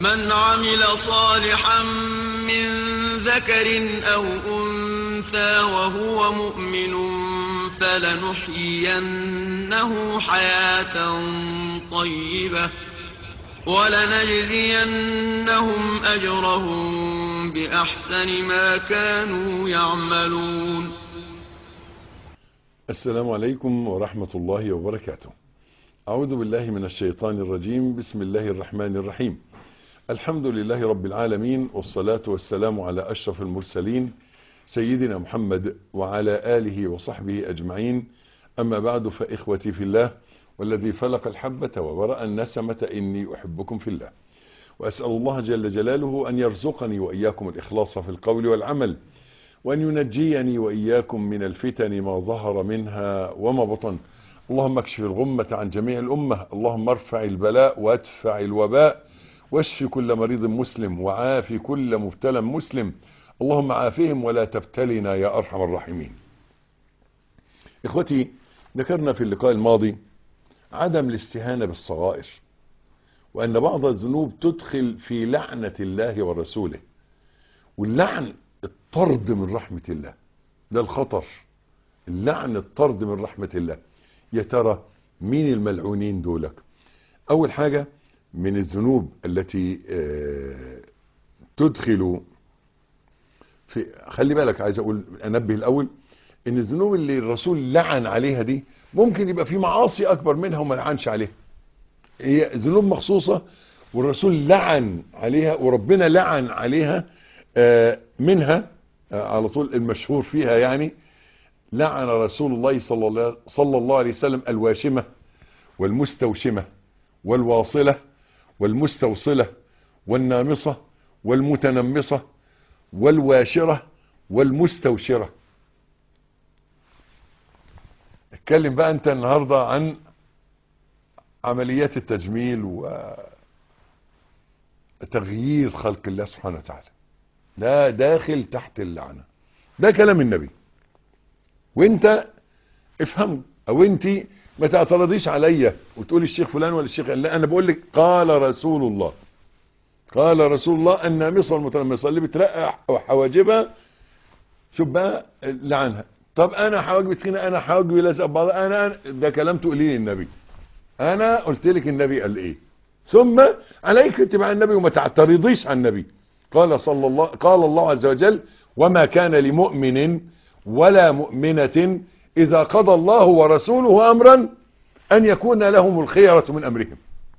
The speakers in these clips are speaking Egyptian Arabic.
من عمل صالحا من ذكر أو أنثى وهو مؤمن فلنحيينه حياة طيبة ولنجزينهم أجرهم بأحسن ما كانوا يعملون السلام عليكم ورحمة الله وبركاته أعوذ بالله من الشيطان الرجيم بسم الله الرحمن الرحيم الحمد لله رب العالمين والصلاة والسلام على أشرف المرسلين سيدنا محمد وعلى آله وصحبه أجمعين أما بعد فإخوتي في الله والذي فلق الحبة وبرأ النسمة إني أحبكم في الله وأسأل الله جل جلاله أن يرزقني وإياكم الإخلاص في القول والعمل وأن ينجيني وإياكم من الفتن ما ظهر منها وما بطن اللهم اكشف الغمة عن جميع الأمة اللهم ارفع البلاء وادفع الوباء واشف كل مريض مسلم وعافي كل مبتلى مسلم اللهم عافهم ولا تبتلنا يا أرحم الراحمين إخوتي ذكرنا في اللقاء الماضي عدم الاستهانة بالصغائر وأن بعض الذنوب تدخل في لعنة الله ورسوله واللعن الطرد من رحمة الله ده الخطر اللعن الطرد من رحمة الله يا ترى مين الملعونين دولك أول حاجة من الذنوب التي تدخل في خلي بالك عايز أقول أنبه الأول ان الذنوب اللي الرسول لعن عليها دي ممكن يبقى في معاصي اكبر منها وما لعنش عليها هي ذنوب مخصوصة والرسول لعن عليها وربنا لعن عليها منها على طول المشهور فيها يعني لعن رسول الله صلى الله, صلى الله عليه وسلم الواشمة والمستوشمة والواصلة والمستوصلة والنامصة والمتنمصة والواشرة والمستوشرة اتكلم بقى انت النهاردة عن عمليات التجميل وتغيير خلق الله سبحانه وتعالى لا داخل تحت اللعنة ده كلام النبي وانت افهم او انت ما تعترضيش عليا وتقولي الشيخ فلان ولا الشيخ لا انا بقول لك قال رسول الله قال رسول الله النامصة المتنمصة اللي بترقع حواجبها شوف بقى لعنها طب انا حواجبي تخينه انا حواجبي لازقه ببعض انا, أنا ده كلام تقوليه النبي انا قلت لك النبي قال ايه ثم عليك اتباع النبي وما تعترضيش على النبي قال صلى الله قال الله عز وجل وما كان لمؤمن ولا مؤمنة اذا قضى الله ورسوله امرا ان يكون لهم الخيرة من امرهم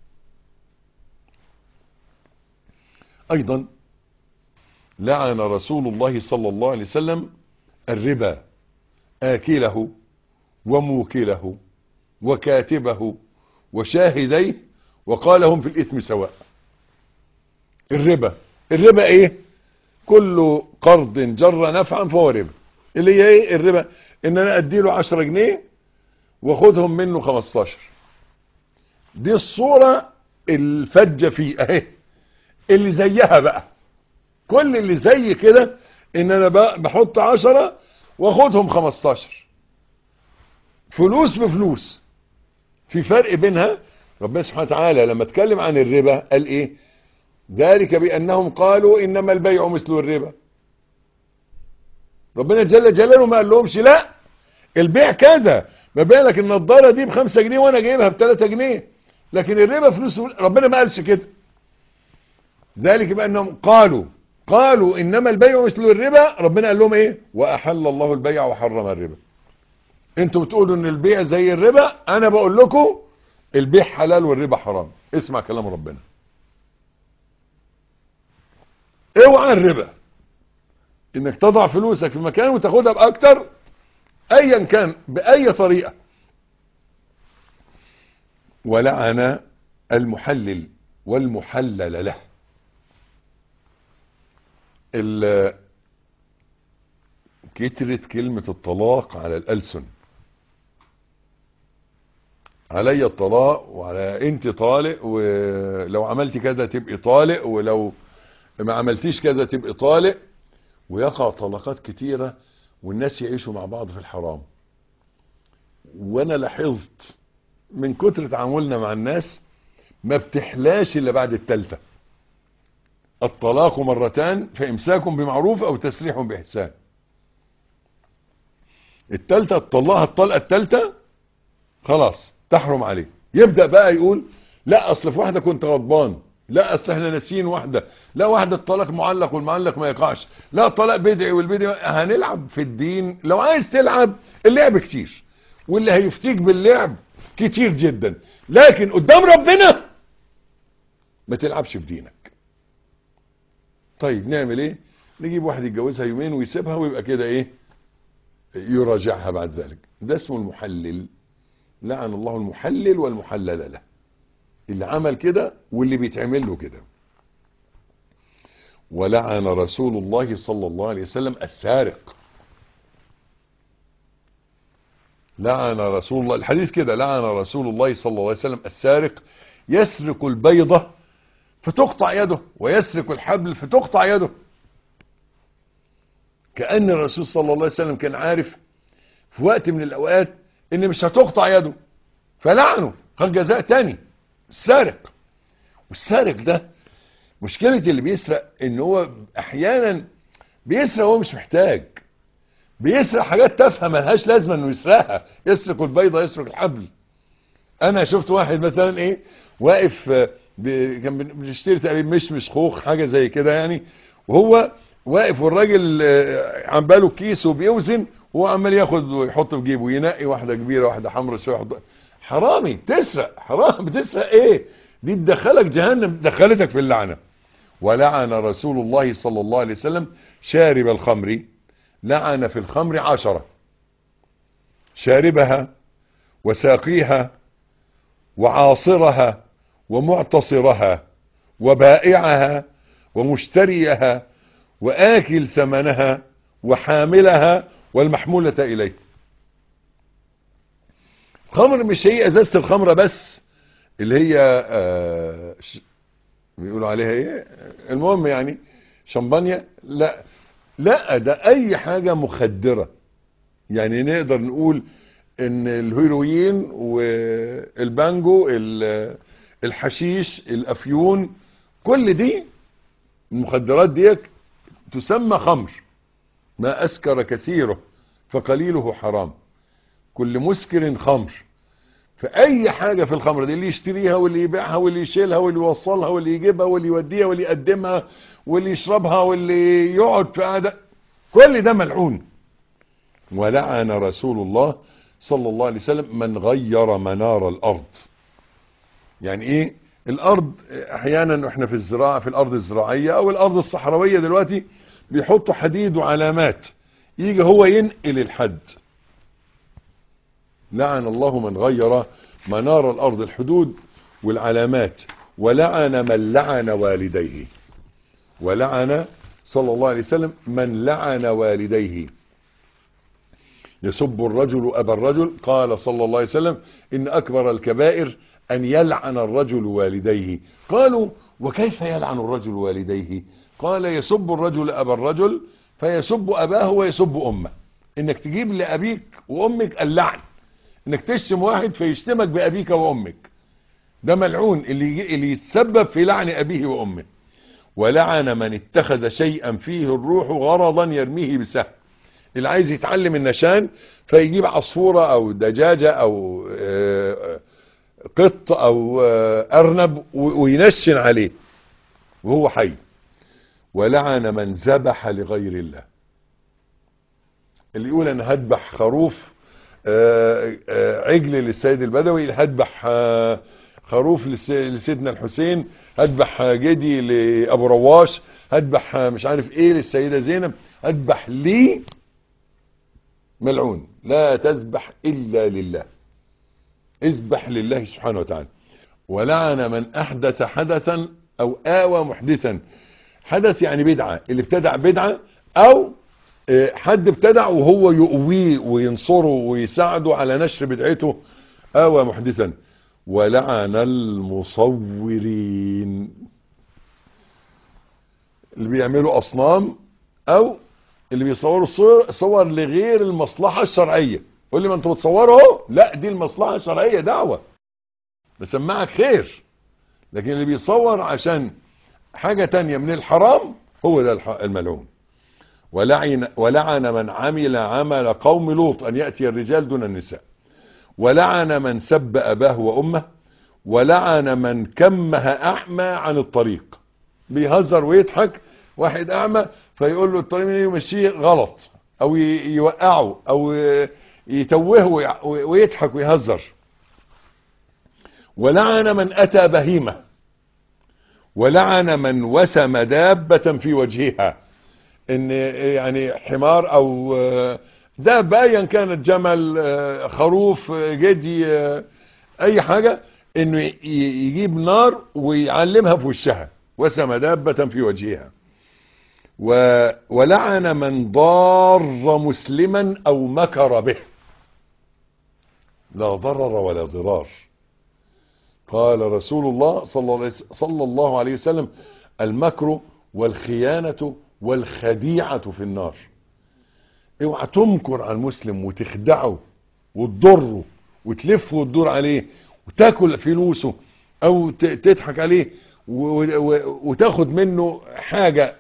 ايضا لعن رسول الله صلى الله عليه وسلم الربا آكله وموكله وكاتبه وشاهديه وقال هم في الإثم سواء الربا الربا ايه كل قرض جر نفعا فهو ربا اللي هي ايه الربا ان انا ادي له 10 جنيه واخدهم منه 15 دي الصورة الفجة فيه اهي اللي زيها بقى كل اللي زي كده ان انا بحط 10 واخدهم 15 فلوس بفلوس في فرق بينها ربنا سبحانه وتعالى لما اتكلم عن الربا قال ايه ذلك بانهم قالوا انما البيع مثل الربا ربنا جل جلاله ما قال لهمش لا البيع كذا ما بالك النضاره دي بخمسة جنيه وانا جايبها بثلاثة جنيه لكن الربا فلوس ربنا ما قالش كده ذلك بانهم قالوا قالوا انما البيع مثل الربا ربنا قال لهم ايه واحل الله البيع وحرم الربا انتوا بتقولوا ان البيع زي الربا انا بقول لكم البيع حلال والربا حرام اسمع كلام ربنا اوعى الربا انك تضع فلوسك في مكان وتاخدها باكتر ايا كان باي طريقة ولعن المحلل والمحلل له كترت كلمة الطلاق على الألسن علي الطلاق وعلى انت طالق ولو عملت كذا تبقي طالق ولو ما عملتيش كذا تبقي طالق ويقع طلقات كتيرة والناس يعيشوا مع بعض في الحرام وانا لاحظت من كتر تعاملنا مع الناس ما بتحلاش الا بعد التالتة الطلاق مرتان فامساك بمعروف او تسريح باحسان التالتة تطلقها الطلقة التالتة خلاص تحرم عليه يبدأ بقى يقول لا اصل في واحدة كنت غضبان لا اصل احنا ناسيين واحدة لا واحدة الطلاق معلق والمعلق ما يقعش لا الطلاق بدعي والبدعي هنلعب في الدين لو عايز تلعب اللعب كتير واللي هيفتيك باللعب كتير جدا لكن قدام ربنا ما تلعبش في دينك طيب نعمل ايه نجيب واحد يتجوزها يومين ويسيبها ويبقى كده ايه يراجعها بعد ذلك ده اسمه المحلل لعن الله المحلل والمحلل له اللي عمل كده واللي بيتعمل له كده ولعن رسول الله صلى الله عليه وسلم السارق لعن رسول الله الحديث كده لعن رسول الله صلى الله عليه وسلم السارق يسرق البيضة فتقطع يده ويسرق الحبل فتقطع يده كأن الرسول صلى الله عليه وسلم كان عارف في وقت من الأوقات إن مش هتقطع يده فلعنه قال جزاء تاني السارق والسارق ده مشكلة اللي بيسرق إن هو أحيانا بيسرق وهو مش محتاج بيسرق حاجات تافهه ملهاش لازمه انه يسرقها يسرق البيضه يسرق الحبل انا شفت واحد مثلا ايه واقف آه، ب- كان بن- بنشتري تقريبا مش مش خوخ حاجه زي كده يعني وهو واقف والراجل آه، عم باله كيس وبيوزن وهو عمال ياخد ويحط في جيبه ينقي واحده كبيره واحده حمراء شويه يحط حرامي تسرق حرام بتسرق ايه دي تدخلك جهنم دخلتك في اللعنه ولعن رسول الله صلى الله عليه وسلم شارب الخمر لعن في الخمر عشرة شاربها وساقيها وعاصرها ومعتصرها وبائعها ومشتريها وآكل ثمنها وحاملها والمحمولة إليه خمر مش هي ازازة الخمرة بس اللي هي آه ش- بيقولوا عليها ايه المهم يعني شمبانيا لا لا ده اي حاجة مخدرة يعني نقدر نقول ان الهيروين والبانجو ال- الحشيش الافيون كل دي المخدرات ديك تسمى خمر ما اسكر كثيره فقليله حرام كل مسكر خمر فاي حاجة في الخمر دي اللي يشتريها واللي يبيعها واللي يشيلها واللي يوصلها واللي يجيبها واللي يوديها واللي يقدمها واللي يشربها واللي يقعد في قعدة كل ده ملعون ولعن رسول الله صلى الله عليه وسلم من غير منار الارض يعني ايه الارض احيانا احنا في الزراعة في الارض الزراعية او الارض الصحراوية دلوقتي بيحطوا حديد وعلامات يجي هو ينقل الحد لعن الله من غير منار الارض الحدود والعلامات ولعن من لعن والديه ولعن صلى الله عليه وسلم من لعن والديه يسب الرجل ابا الرجل قال صلى الله عليه وسلم ان اكبر الكبائر ان يلعن الرجل والديه قالوا وكيف يلعن الرجل والديه قال يسب الرجل ابا الرجل فيسب اباه ويسب امه انك تجيب لابيك وامك اللعن انك تشتم واحد فيشتمك بابيك وامك ده ملعون اللي يجي اللي يتسبب في لعن ابيه وامه ولعن من اتخذ شيئا فيه الروح غرضا يرميه بسهم اللي عايز يتعلم النشان فيجيب عصفورة او دجاجة او آه، قط او آه، ارنب و- وينشن عليه وهو حي ولعن من ذبح لغير الله اللي يقول انا هذبح خروف آه، آه، عجل للسيد البدوي هذبح آه، خروف لس- لسيدنا الحسين هذبح آه، جدي لابو رواش هذبح آه، مش عارف ايه للسيدة زينب هذبح لي ملعون لا تذبح الا لله اذبح لله سبحانه وتعالى ولعن من احدث حدثا او اوى محدثا حدث يعني بدعة اللي ابتدع بدعة او آه، حد ابتدع وهو يقويه وينصره ويساعده على نشر بدعته اوى محدثا ولعن المصورين اللي بيعملوا اصنام او اللي بيصوروا صور, صور لغير المصلحة الشرعية قول لي ما انتوا بتصوروا اهو لا دي المصلحة الشرعية دعوة بسمعك خير لكن اللي بيصور عشان حاجة تانية من الحرام هو ده الح- الملعون ولعن, ولعن من عمل عمل قوم لوط أن يأتي الرجال دون النساء ولعن من سب أباه وأمه ولعن من كمه أعمى عن الطريق بيهزر ويضحك واحد أعمى فيقول له الطريق اللي يمشيه غلط أو ي- يوقعه أو ي- يتوهه ويع- ويضحك ويهزر ولعن من أتى بهيمة ولعن من وسم دابة في وجهها ان يعني حمار او دابة ايا كانت جمل خروف جدي اي حاجة انه ي- يجيب نار ويعلمها في وشها وسم دابة في وجهها و- ولعن من ضار مسلما او مكر به لا ضرر ولا ضرار قال رسول الله صلى الله عليه- صلى الله عليه وسلم المكر والخيانة والخديعة في النار اوعى تمكر على المسلم وتخدعه وتضره وتلف وتدور عليه وتاكل فلوسه او ت- تضحك عليه و- و- وتاخد منه حاجة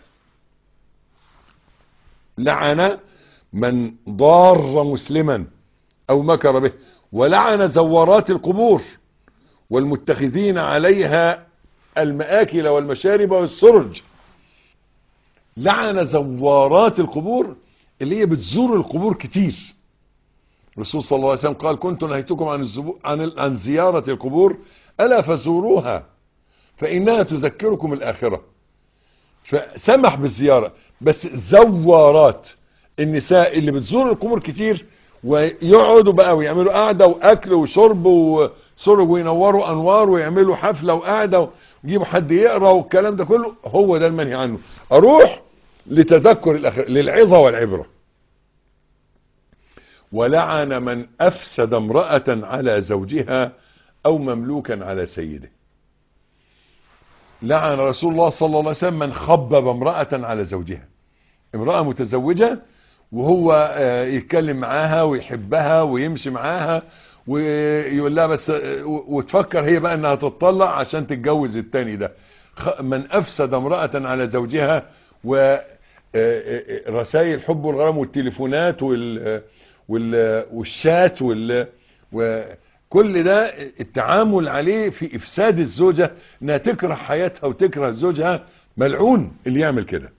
لعن من ضار مسلما او مكر به ولعن زوارات القبور والمتخذين عليها المآكل والمشارب والسرج لعن زوارات القبور اللي هي بتزور القبور كتير الرسول صلى الله عليه وسلم قال كنت نهيتكم عن, الزبو... عن, ال- عن زيارة القبور ألا فزوروها فإنها تذكركم الآخرة فسمح بالزيارة بس زوارات النساء اللي بتزور القبور كتير ويقعدوا بقى ويعملوا قعدة وأكل وشرب وسرج وينوروا أنوار ويعملوا حفلة وقعدة ويجيبوا حد يقرأ والكلام ده كله هو ده المنهي عنه أروح لتذكر الآخرة للعظة والعبرة ولعن من أفسد امرأة على زوجها أو مملوكا على سيده لعن رسول الله صلى الله عليه وسلم من خبب امرأة على زوجها امرأة متزوجة وهو آه، يتكلم معاها ويحبها ويمشي معاها ويقول لها بس آه، وتفكر هي بقى انها تتطلع عشان تتجوز التاني ده خ- من افسد امرأة على زوجها ورسائل حب والغرام والتليفونات وال وال والشات وال وكل ده التعامل عليه في افساد الزوجة انها تكره حياتها وتكره زوجها ملعون اللي يعمل كده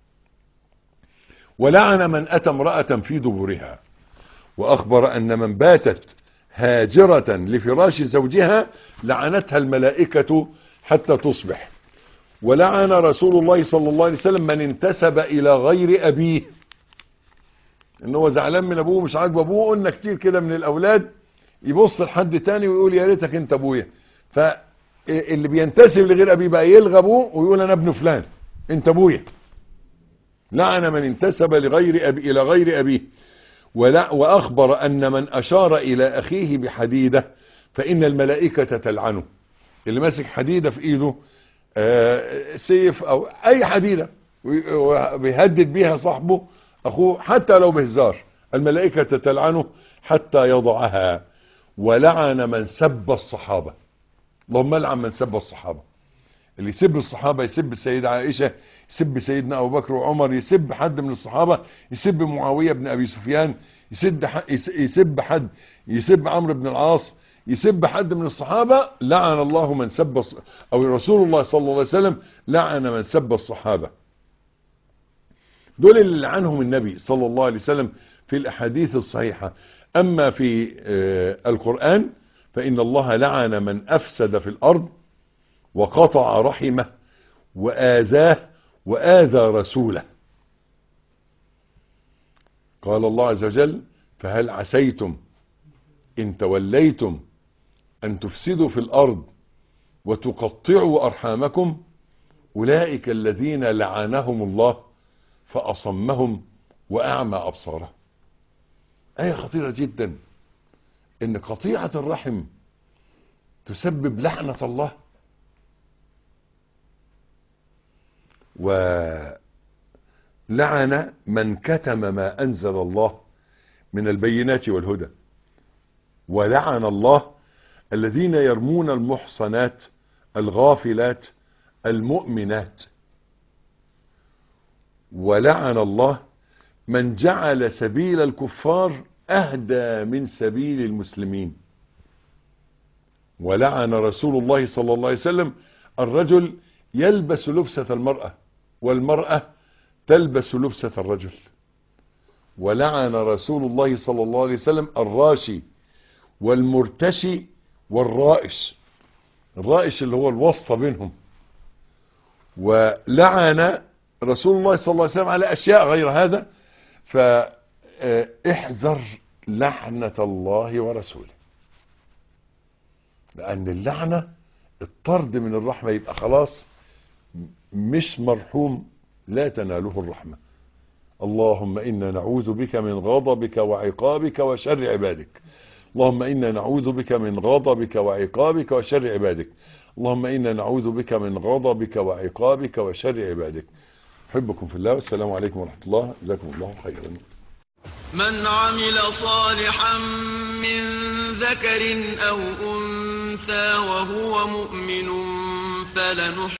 ولعن من أتى امرأة في دبرها وأخبر أن من باتت هاجرة لفراش زوجها لعنتها الملائكة حتى تصبح ولعن رسول الله صلى الله عليه وسلم من انتسب إلى غير أبيه إن هو زعلان من أبوه مش عاجب أبوه قلنا كتير كده من الأولاد يبص لحد تاني ويقول يا ريتك أنت أبويا فاللي بينتسب لغير أبيه بقى يلغى أبوه ويقول أنا ابن فلان أنت أبويا لعن من انتسب لغير أبي إلى غير أبيه ولا وأخبر أن من أشار إلى أخيه بحديدة فإن الملائكة تلعنه اللي ماسك حديدة في إيده آه، سيف أو أي حديدة وي- وبيهدد بيها صاحبه أخوه حتى لو بهزار الملائكة تلعنه حتى يضعها ولعن من سب الصحابة اللهم لعن من سب الصحابة اللي يسب الصحابة يسب السيدة عائشة يسب سيدنا أبو بكر وعمر يسب حد من الصحابة يسب معاوية بن أبي سفيان يسب ح- يس- يسب حد يسب عمرو بن العاص يسب حد من الصحابة لعن الله من سب الص- أو رسول الله صلى الله عليه وسلم لعن من سب الصحابة دول اللي لعنهم النبي صلى الله عليه وسلم في الأحاديث الصحيحة أما في آه، القرآن فإن الله لعن من أفسد في الأرض وقطع رحمه وآذاه وآذى رسوله قال الله عز وجل فهل عسيتم إن توليتم أن تفسدوا في الأرض وتقطعوا أرحامكم أولئك الذين لعنهم الله فأصمهم وأعمى أبصارهم آية خطيرة جدا إن قطيعة الرحم تسبب لعنة الله ولعن من كتم ما أنزل الله من البينات والهدى ولعن الله الذين يرمون المحصنات الغافلات المؤمنات ولعن الله من جعل سبيل الكفار أهدى من سبيل المسلمين ولعن رسول الله صلى الله عليه وسلم الرجل يلبس لبسة المرأة والمرأة تلبس لبسة الرجل ولعن رسول الله صلى الله عليه وسلم الراشي والمرتشي والرائش الرائش اللي هو الوسط بينهم ولعن رسول الله صلى الله عليه وسلم على أشياء غير هذا فاحذر لعنة الله ورسوله لأن اللعنة الطرد من الرحمة يبقى خلاص مش مرحوم لا تناله الرحمة اللهم إنا نعوذ بك من غضبك وعقابك وشر عبادك اللهم إنا نعوذ بك من غضبك وعقابك وشر عبادك اللهم إنا نعوذ بك من غضبك وعقابك وشر عبادك أحبكم في الله والسلام عليكم ورحمة الله جزاكم الله خيرا من عمل صالحا من ذكر أو أنثى وهو مؤمن فلنحيينه